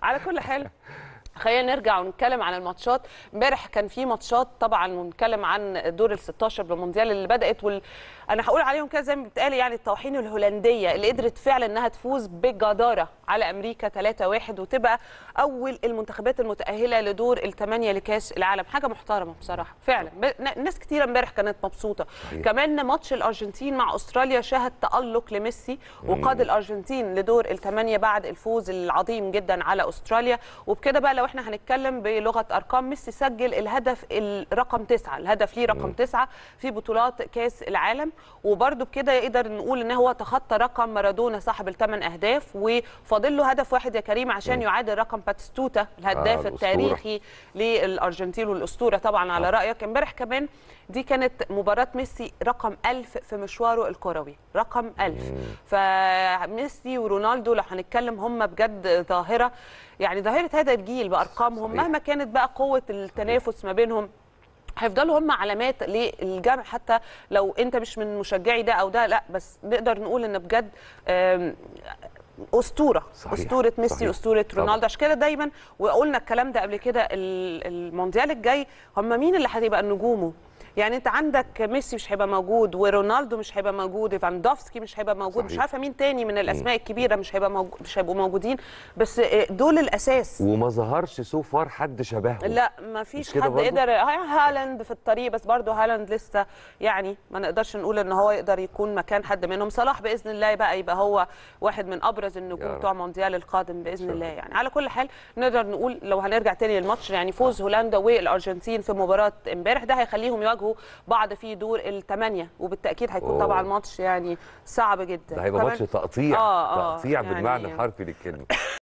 على كل حال خلينا نرجع ونتكلم عن الماتشات امبارح كان في ماتشات طبعا ونتكلم عن دور ال 16 بالمونديال اللي بدات وال... انا هقول عليهم كده زي ما بتقال يعني الطواحين الهولنديه اللي قدرت فعلا انها تفوز بجداره على امريكا 3-1 وتبقى اول المنتخبات المتاهله لدور الثمانيه لكاس العالم حاجه محترمه بصراحه فعلا ب... ن- ناس كتيره امبارح كانت مبسوطه صحيح. كمان ماتش الارجنتين مع استراليا شهد تالق لميسي وقاد الارجنتين لدور الثمانيه بعد الفوز العظيم جدا على استراليا وبكده بقى لو احنا هنتكلم بلغه ارقام ميسي سجل الهدف الرقم تسعة الهدف ليه رقم تسعة في بطولات كاس العالم وبرده بكده يقدر نقول ان هو تخطى رقم مارادونا صاحب الثمان اهداف وفاضل له هدف واحد يا كريم عشان يعادل رقم باتستوتا الهداف آه، الأسطورة. التاريخي للارجنتين والاسطوره طبعا على رايك امبارح كمان دي كانت مباراه ميسي رقم 1000 في مشواره الكروي رقم 1000 فميسي ورونالدو لو هنتكلم هم بجد ظاهره يعني ظاهره هذا الجيل بارقامهم صحيح. مهما كانت بقى قوه التنافس ما بينهم هيفضلوا هم علامات للجمع حتى لو انت مش من مشجعي ده او ده لا بس نقدر نقول ان بجد آم، اسطوره صحيح، اسطوره ميسي صحيح. اسطوره طبعا. رونالدو عشان كده دايما وقلنا الكلام ده قبل كده ال- المونديال الجاي هم مين اللي هتبقى نجومه يعني انت عندك ميسي مش هيبقى موجود ورونالدو مش هيبقى موجود فاندوفسكي مش هيبقى موجود مش صحيح. عارفه مين تاني من الاسماء الكبيره مش هيبقى موجود مش هيبقوا موجودين بس دول الاساس وما ظهرش سو فار حد شبهه لا ما فيش مش كده حد برضو؟ قدر هالاند في الطريق بس برضه هالاند لسه يعني ما نقدرش نقول ان هو يقدر يكون مكان حد منهم صلاح باذن الله بقى يبقى هو واحد من ابرز يا النجوم رب. بتوع مونديال القادم باذن شاء الله الله. يعني على كل حال نقدر نقول لو هنرجع تاني للماتش يعني فوز هولندا والارجنتين في مباراه امبارح ده هيخليهم يواجهوا بعض في دور الثمانيه وبالتاكيد هيكون أوه. طبعا ماتش يعني صعب جدا ده هيبقى كمان- ماتش تقطيع آه، آه، تقطيع يعني- بالمعنى الحرفي للكلمه